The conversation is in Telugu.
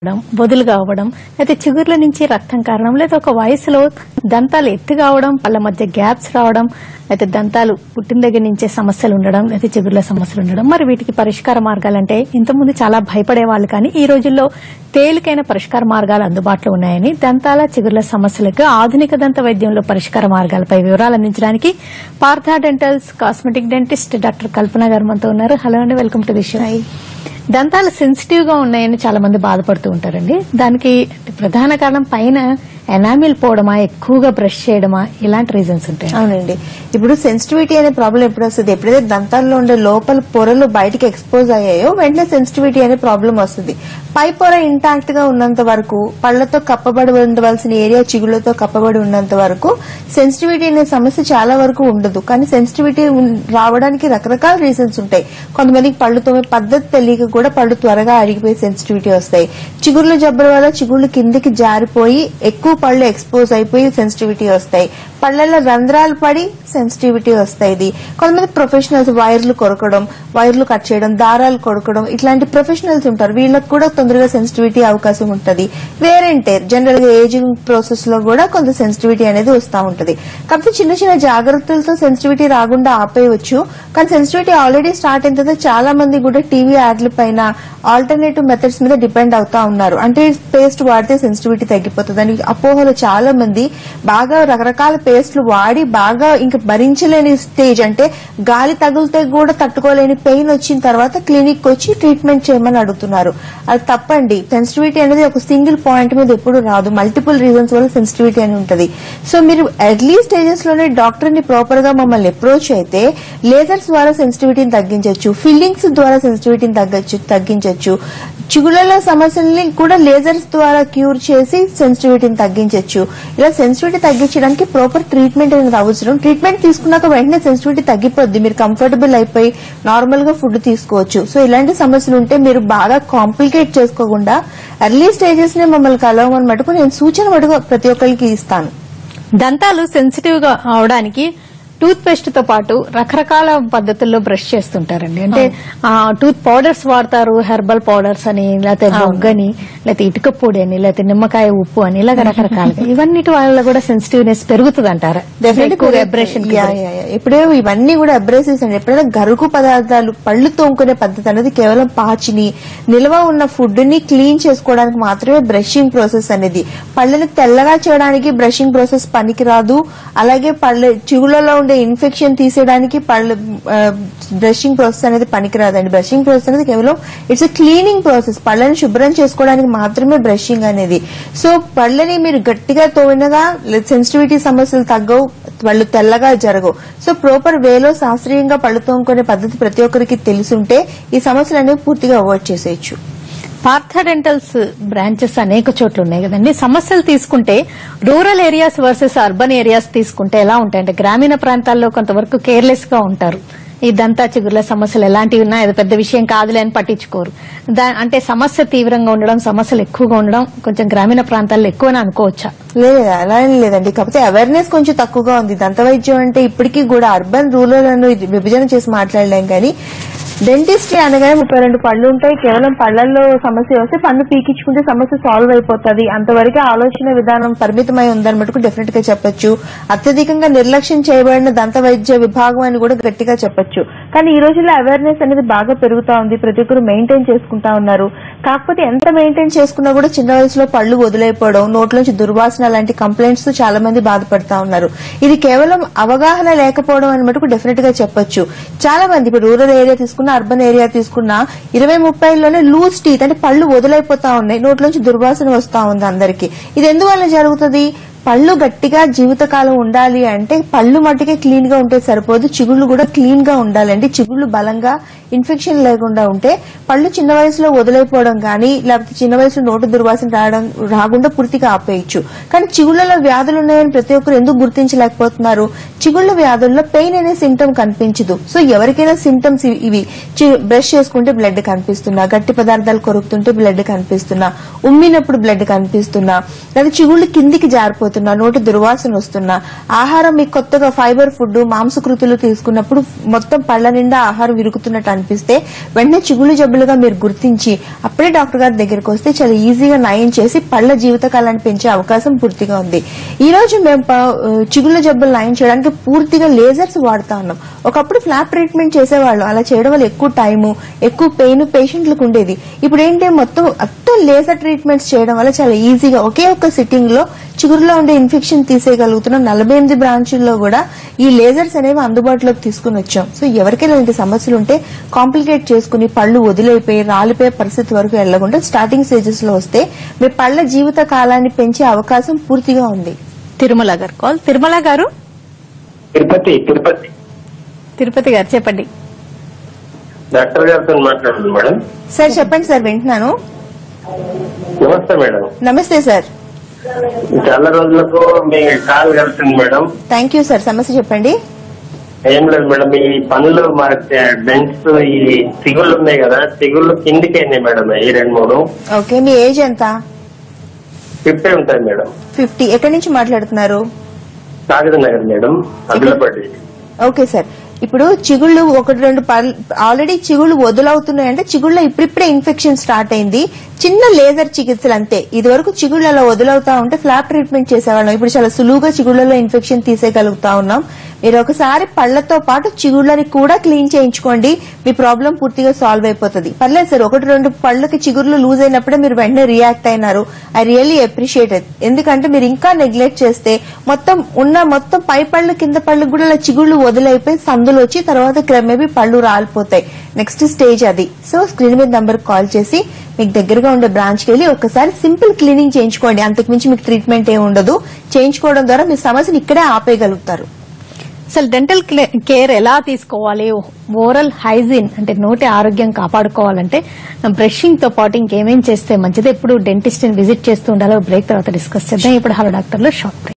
బొదులుగా అవ్వడం అయితే చిగుర్ల నుంచి రక్తం కారణం లేదా ఒక వయసులో దంతాలు ఎత్తు కావడం వాళ్ళ మధ్య గ్యాప్స్ రావడం అయితే దంతాలు పుట్టిన దగ్గర నుంచే సమస్యలు ఉండడం లేదా చిగుర్ల సమస్యలు ఉండడం మరి వీటికి పరిష్కార మార్గాలంటే ఇంతకుముందు చాలా భయపడే వాళ్ళు కానీ ఈ రోజుల్లో తేలికైన పరిష్కార మార్గాలు అందుబాటులో ఉన్నాయని దంతాల చిగుర్ల సమస్యలకు ఆధునిక దంత వైద్యంలో పరిష్కార మార్గాలపై వివరాలు అందించడానికి Partha dentals cosmetic dentist doctor Kalpana గారు మనతో ఉన్నారు హలో అండి వెల్కమ్ టు ది షో దంతాలు సెన్సిటివ్ గా ఉన్నాయని చాలా మంది బాధపడుతూ ఉంటారండి దానికి ప్రధాన కారణం పైన ఎనామిల్ పోవడమా ఎక్కువగా బ్రష్ చేయడమా ఇలాంటి రీజన్స్ ఉంటాయి అవునండి ఇప్పుడు సెన్సిటివిటీ అనే ప్రాబ్లం ఎప్పుడు వస్తుంది ఎప్పుడైతే దంతాల్లో ఉండే లోపల పొరలు బయటికి ఎక్స్పోజ్ అయ్యాయో వెంటనే సెన్సిటివిటీ అనే ప్రాబ్లం వస్తుంది పై పొర ఇంటాక్ట్ గా ఉన్నంత వరకు పళ్లతో కప్పబడి ఉండవలసిన ఏరియా చిగుళ్ళతో కప్పబడి ఉన్నంత వరకు సెన్సిటివిటీ అనే సమస్య చాలా వరకు ఉండదు కానీ సెన్సిటివిటీ ఉన్- రావడానికి రకరకాల రీజన్స్ ఉంటాయి కొంతమందికి పళ్ళు తోమే పద్ధతి తెలియక కూడా పళ్ళు త్వరగా అరిగిపోయి సెన్సిటివిటీ వస్తాయి చిగుర్ల జబ్బుల వల్ల చిగుళ్ళు కిందికి జారిపోయి ఎక్కువ పళ్ళు ఎక్స్పోజ్ అయిపోయి సెన్సిటివిటీ వస్తాయి పళ్ళల్లో రంధ్రాలు పడి సెన్సిటివిటీ వస్తాయి ఇది కొంతమంది ప్రొఫెషనల్స్ వైర్లు కొరకడం వైర్లు కట్ చేయడం దారాలు కొరకడం ఇట్లాంటి ప్రొఫెషనల్స్ ఉంటారు వీళ్ళకి కూడా తొందరగా సెన్సిటివిటీ అవకాశం ఉంటది వేరెంటేర్ జనరల్ గా ఏజింగ్ ప్రాసెస్ లో కూడా కొంత సెన్సిటివిటీ అనేది వస్తూ ఉంటది కాకపోతే చిన్న చిన్న జాగ్రత్తలతో సెన్సిటివిటీ రాకుండా ఆపేయవచ్చు కానీ సెన్సిటివిటీ ఆల్రెడీ స్టార్ట్ అయిన తర్వాత చాలా మంది కూడా టీవీ యాడ్ల పైన ఆల్టర్నేటివ్ మెథడ్స్ మీద డిపెండ్ అవుతా ఉన్నారు అంటే పేస్ట్ వాడితే సెన్సిటివిటీ తగ్గిపోతుంది అని అపోహలు చాలా మంది బాగా రకరకాల పేస్ట్లు వాడి బాగా ఇంకా భరించలేని స్టేజ్ అంటే గాలి తగిలితే కూడా తట్టుకోలేని పెయిన్ వచ్చిన తర్వాత క్లినిక్ వచ్చి ట్రీట్మెంట్ చేయమని అడుగుతున్నారు అది తప్పండి సెన్సిటివిటీ అనేది ఒక సింగిల్ పాయింట్ మీద ఎప్పుడు రాదు మల్టిపుల్ రీజన్స్ వల్ల సెన్సిటివిటీ అని ఉంటది సో మీరు ఎర్లీ స్టేజెస్ లోనే డాక్టర్ ని ప్రాపర్ గా మమ్మల్ని అప్రోచ్ అయితే లేజర్స్ ద్వారా సెన్సిటివిటీని తగ్గించవచ్చు ఫిల్లింగ్స్ ద్వారా సెన్సిటివిటీని తగ్గచ్చు తగ్గించవచ్చు చిగుళ్ళలో సమస్యల్ని కూడా లేజర్స్ ద్వారా క్యూర్ చేసి సెన్సిటివిటీని తగ్గించవచ్చు ఇలా సెన్సిటివిటీ తగ్గించడానికి ప్రాపర్ ట్రీట్మెంట్ అనేది అవసరం ట్రీట్మెంట్ తీసుకున్నాక వెంటనే సెన్సిటివిటీ తగ్గిపోద్ది మీరు కంఫర్టబుల్ అయిపోయి నార్మల్ గా ఫుడ్ తీసుకోవచ్చు సో ఇలాంటి సమస్యలు ఉంటే మీరు బాగా కాంప్లికేట్ చేసుకోకుండా ఎర్లీ స్టేజెస్ నే మమ్మల్ని కలవమని మటుకు నేను సూచన మటుకు ప్రతి ఒక్కరికి ఇస్తాను దంతాలు సెన్సిటివ్ గా అవడానికి టూత్ పేస్ట్ తో పాటు రకరకాల పద్ధతుల్లో బ్రష్ చేస్తుంటారండి అంటే ఆ టూత్ పౌడర్స్ వాడతారు హెర్బల్ పౌడర్స్ అని లేకపోతే బొగ్గని లేకపోతే ఇటుక పొడి అని లేకపోతే నిమ్మకాయ ఉప్పు అని ఇలాగ రకరకాలుగా ఇవన్నిటి వల్ల కూడా సెన్సిటివ్నెస్ పెరుగుతుంది అంటారా ఎక్కువగా అబ్రేషన్ యా, యా, యా. ఇప్పుడే ఇవన్నీ కూడా అబ్రేసివ్స్ అండి ఎప్పుడైనా గరుకు పదార్థాలు పళ్ళు తోముకునే పద్ధతి అనేది కేవలం పాచిని నిల్వ ఉన్న ఫుడ్ ని క్లీన్ చేసుకోవడానికి మాత్రమే బ్రషింగ్ ప్రాసెస్ అనేది పళ్ళని తెల్లగా చేయడానికి బ్రషింగ్ ప్రాసెస్ పనికిరాదు అలాగే పళ్ళ చిగుళ్ళలో ఉండే ఇన్ఫెక్షన్ తీసేయడానికి పళ్ళు బ్రషింగ్ ప్రాసెస్ అనేది పనికిరాదండి బ్రషింగ్ ప్రాసెస్ అనేది కేవలం ఇట్స్ క్లీనింగ్ ప్రాసెస్ పళ్ళని శుభ్రం చేసుకోవడానికి మాత్రమే బ్రషింగ్ అనేది సో పళ్ళని మీరు గట్టిగా తోమినగా సెన్సిటివిటీ సమస్యలు తగ్గవు పళ్ళు తెల్లగా జరగవు సో ప్రాపర్ వేలో శాస్త్రీయంగా పళ్ళు తోముకునే పద్ధతి ప్రతి ఒక్కరికి తెలుసుంటే ఈ సమస్యలు అనేవి పూర్తిగా అవాయిడ్ చేసేయచ్చు పార్థ డెంటల్స్ బ్రాంచెస్ అనేక చోట్ల ఉన్నాయి కదండి సమస్యలు తీసుకుంటే rural areas versus urban areas తీసుకుంటే ఎలా ఉంటాయంటే గ్రామీణ ప్రాంతాల్లో కొంతవరకు కేర్లెస్ గా ఉంటారు ఈ దంతా చిగుర్ల సమస్యలు ఎలాంటివి ఉన్నా ఇది పెద్ద విషయం కాదులే అని పట్టించుకోరు దా- అంటే సమస్య తీవ్రంగా ఉండడం సమస్యలు ఎక్కువగా ఉండడం కొంచెం గ్రామీణ ప్రాంతాల్లో ఎక్కువని అనుకోవచ్చా లేదు అలా ఏం లేదండి కాకపోతే అవేర్నెస్ కొంచెం తక్కువగా ఉంది దంత వైద్యం అంటే ఇప్పటికీ కూడా అర్బన్ రూరల్ అని ఇది విభజన చేసి మాట్లాడలేం కానీ డెంటిస్ట్ అనగానే ముప్పై రెండు పళ్ళు ఉంటాయి కేవలం పళ్ళల్లో సమస్య వస్తే పన్ను పీకించుకుంటే సమస్య సాల్వ్ అయిపోతుంది అంతవరకే ఆలోచన విధానం పరిమితమై ఉందని మటుకు డెఫినెట్ గా చెప్పొచ్చు అత్యధికంగా నిర్లక్ష్యం చేయబడిన దంత వైద్య విభాగం అని కూడా గట్టిగా చెప్పొచ్చు కానీ ఈ రోజుల్లో అవేర్నెస్ అనేది బాగా పెరుగుతా ఉంది ప్రతి ఒక్కరు మెయింటైన్ చేసుకుంటా ఉన్నారు కాకపోతే ఎంత మెయింటైన్ చేసుకున్నా కూడా చిన్న వయసులో పళ్ళు వదిలేకపోవడం నోట్లోంచి దుర్వాసన లాంటి కంప్లైంట్స్ తో చాలా మంది బాధపడతా ఉన్నారు ఇది కేవలం అవగాహన లేకపోవడం అని మటుకు డెఫినెట్ గా చెప్పొచ్చు చాలా మంది ఇప్పుడు రూరల్ ఏరియా తీసుకున్న అర్బన్ ఏరియా తీసుకున్న ఇరవై ముప్పైలోనే లూజ్ టీత్ అంటే పళ్ళు వదిలైపోతా ఉన్నాయి నోట్లోంచి దుర్వాసన వస్తా ఉంది అందరికి ఇది ఎందువల్ల జరుగుతుంది పళ్ళు గట్టిగా జీవితకాలం ఉండాలి అంటే పళ్ళు మట్టుకే క్లీన్ గా ఉంటే సరిపోదు చిగుళ్ళు కూడా క్లీన్ గా ఉండాలండి చిగుళ్ళు బలంగా ఇన్ఫెక్షన్ లేకుండా ఉంటే పళ్ళు చిన్న వయసులో వదిలేకపోవడం కానీ లేకపోతే చిన్న వయసులో నోటు దుర్వాసన రావడం రాకుండా పూర్తిగా ఆపేయచ్చు కానీ చిగుళ్ళలో వ్యాధులు ఉన్నాయని ప్రతి ఒక్కరు ఎందుకు గుర్తించలేకపోతున్నారు చిగుళ్ళ వ్యాధుల్లో పెయిన్ అనే సిమ్టమ్ కనిపించదు సో ఎవరికైనా సిమ్టమ్స్ ఇవి బ్రష్ చేసుకుంటే బ్లడ్ కనిపిస్తున్నా గట్టి పదార్థాలు కొరుకుతుంటే బ్లడ్ కనిపిస్తున్నా ఉమ్మినప్పుడు బ్లడ్ కనిపిస్తున్నా లేదా చిగుళ్ళు కిందికి జారిపోతున్నాయి అవుతున్నా నోటి దుర్వాసన వస్తున్నా ఆహారం మీకు కొత్తగా ఫైబర్ ఫుడ్ మాంసకృతులు తీసుకున్నప్పుడు మొత్తం పళ్ళ నిండా ఆహారం విరుగుతున్నట్టు అనిపిస్తే వెంటనే చిగుళ్ళు జబ్బులుగా మీరు గుర్తించి అప్పుడే డాక్టర్ గారి దగ్గరికి వస్తే చాలా ఈజీగా నయం చేసి పళ్ళ జీవితకాలాన్ని పెంచే అవకాశం పూర్తిగా ఉంది ఈ రోజు మేము ప- చిగుళ్ళ జబ్బులు నయం చేయడానికి పూర్తిగా లేజర్స్ వాడుతా ఉన్నాం ఒకప్పుడు ఫ్లాప్ ట్రీట్మెంట్ చేసేవాళ్ళు అలా చేయడం వల్ల ఎక్కువ టైము ఎక్కువ పెయిన్ పేషెంట్లకు ఉండేది ఇప్పుడు ఏంటి మొత్తం మొత్తం లేజర్ ట్రీట్మెంట్స్ చేయడం వల్ల చాలా ఈజీగా ఒకే ఒక్క సిట్టింగ్ లో చిగురులో ఉండే ఇన్ఫెక్షన్ తీసేయగలుగుతున్నాం నలభై ఎనిమిది బ్రాంచుల్లో కూడా ఈ లేజర్స్ అనేవి అందుబాటులోకి తీసుకుని వచ్చాం సో ఎవరికైనా ఇలాంటి సమస్యలు ఉంటే కాంప్లికేట్ చేసుకుని పళ్ళు వదిలైపోయి రాలిపోయే పరిస్థితి వరకు వెళ్లకుండా స్టార్టింగ్ స్టేజెస్ లో వస్తే మీ పళ్ళ జీవిత కాలాన్ని పెంచే అవకాశం పూర్తిగా ఉంది తిరుమల గారు కాల్ తిరుమల గారు తిరుపతి తిరుపతి తిరుపతి గారు చెప్పండి డాక్టర్ గారితో మాట్లాడండి మేడం సార్ చెప్పండి సార్ వింటున్నాను నమస్తే మేడం నమస్తే సార్ చాలా రోజులకు మీ కాల్ కలిసింది మేడం థ్యాంక్ యూ సార్ సమస్య చెప్పండి ఏం లేదు మేడం ఈ పనులు మా డెంట్స్ ఈ సిగుళ్ళు ఉన్నాయి కదా సిగుళ్ళు కిందికి అయినాయి మేడం ఈ రెండు మూడు ఓకే మీ ఏజ్ ఎంత ఫిఫ్టీ ఉంటాయి మేడం ఫిఫ్టీ ఎక్కడి నుంచి మాట్లాడుతున్నారు Kagaznagar madam Adilabad okay sir ఇప్పుడు చిగుళ్ళు ఒకటి రెండు ఆల్రెడీ చిగుళ్ళు వదులవుతున్నాయంటే చిగుళ్ళలో ఇప్పుడిప్పుడే ఇన్ఫెక్షన్ స్టార్ట్ అయింది చిన్న లేజర్ చికిత్సలు అంతే ఇది వరకు చిగుళ్ళు అలా వదులవుతా ఉంటే ఫ్లాప్ ట్రీట్మెంట్ చేసేవాళ్ళం ఇప్పుడు చాలా సులువుగా చిగుళ్ళలో ఇన్ఫెక్షన్ తీసేయగలుగుతా ఉన్నాం మీరు ఒకసారి పళ్లతో పాటు చిగుళ్ళని కూడా క్లీన్ చేయించుకోండి మీ ప్రాబ్లం పూర్తిగా సాల్వ్ అయిపోతుంది పర్లేదు సార్ ఒకటి రెండు పళ్ళకి చిగుర్లు లూజ్ అయినప్పుడే మీరు వెంటనే రియాక్ట్ అయినారు ఐ రియల్లీ అప్రిషియేట్ ఇట్ ఎందుకంటే మీరు ఇంకా నెగ్లెక్ట్ చేస్తే మొత్తం ఉన్న మొత్తం పై పళ్ళు కింద పళ్ళు కూడా ఇలా చిగుళ్ళు వదిలైపోయి సందులు వచ్చి తర్వాత క్రమేపీ పళ్ళు రాలిపోతాయి నెక్స్ట్ స్టేజ్ అది సో స్క్రీన్ మీద నంబర్ కాల్ చేసి మీకు దగ్గరగా ఉండే బ్రాంచ్ కి వెళ్ళి ఒకసారి సింపుల్ క్లీనింగ్ చేయించుకోండి అంతకుమించి మీకు ట్రీట్మెంట్ ఏమి ఉండదు చేయించుకోవడం ద్వారా మీ సమస్యను ఇక్కడే ఆపేయగలుగుతారు అసలు డెంటల్ కేర్ ఎలా తీసుకోవాలి ఓరల్ హైజీన్ అంటే నోటి ఆరోగ్యం కాపాడుకోవాలంటే బ్రషింగ్ తో పాటు ఇంకేమేం చేస్తే మంచిది ఎప్పుడు డెంటిస్ట్ ని విజిట్ చేస్తూ ఉండాలో బ్రేక్ తర్వాత డిస్కస్ చేద్దాం ఇప్పుడు హలో డాక్టర్ లో షార్ట్ బ్రేక్